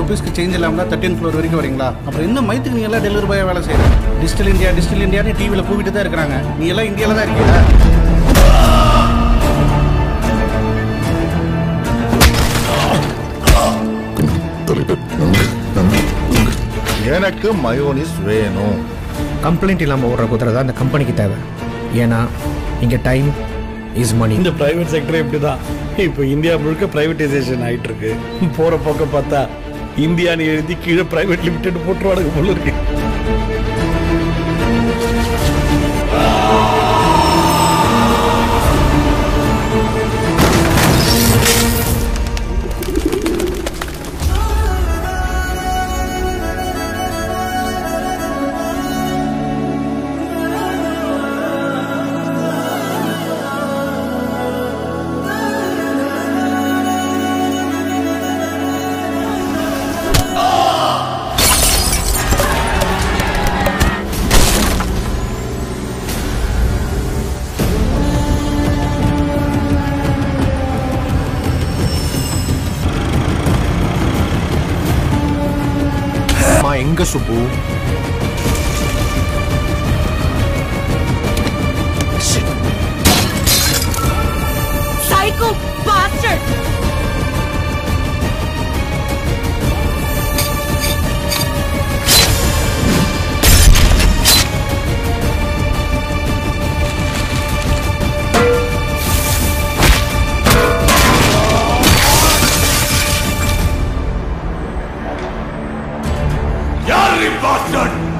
ஆஃபீஸ்க்கு சேஞ்ச் இல்லாமல் தான் தேர்ட்டின் ஃப்ளோர் வரைக்கும் வரீங்களா அப்புறம் இன்னும் மைத்துக்கு நீ எல்லாம் டெலிவரி பாயாக வேலை செய்யற டிஜிட்டல் இந்தியா டிஜிட்டல் இந்தியான்னு டிவியில் கூவிட்டு தான் இருக்கிறாங்க நீ எல்லாம் இந்தியாவில் தான் இருக்கீங்க எனக்கு மயோனிஸ் வேணும் கம்ப்ளைண்ட் இல்லாமல் ஓடுற குதிரை தான் இந்த கம்பெனிக்கு தேவை ஏன்னா இங்கே டைம் இஸ் மணி இந்த பிரைவேட் செக்டர் இப்படி தான் இப்போ இந்தியா முழுக்க பிரைவேட்டைசேஷன் ஆயிட்டு இருக்கு போற பக்கம் பார்த்தா இந்தியான்னு எழுதி கீழே பிரைவேட் லிமிடெட் போட்டுருவானுங்க போல இருக்கு அம்மா எங்க சுப்பு Psycho bastard! யார் நீ bastard?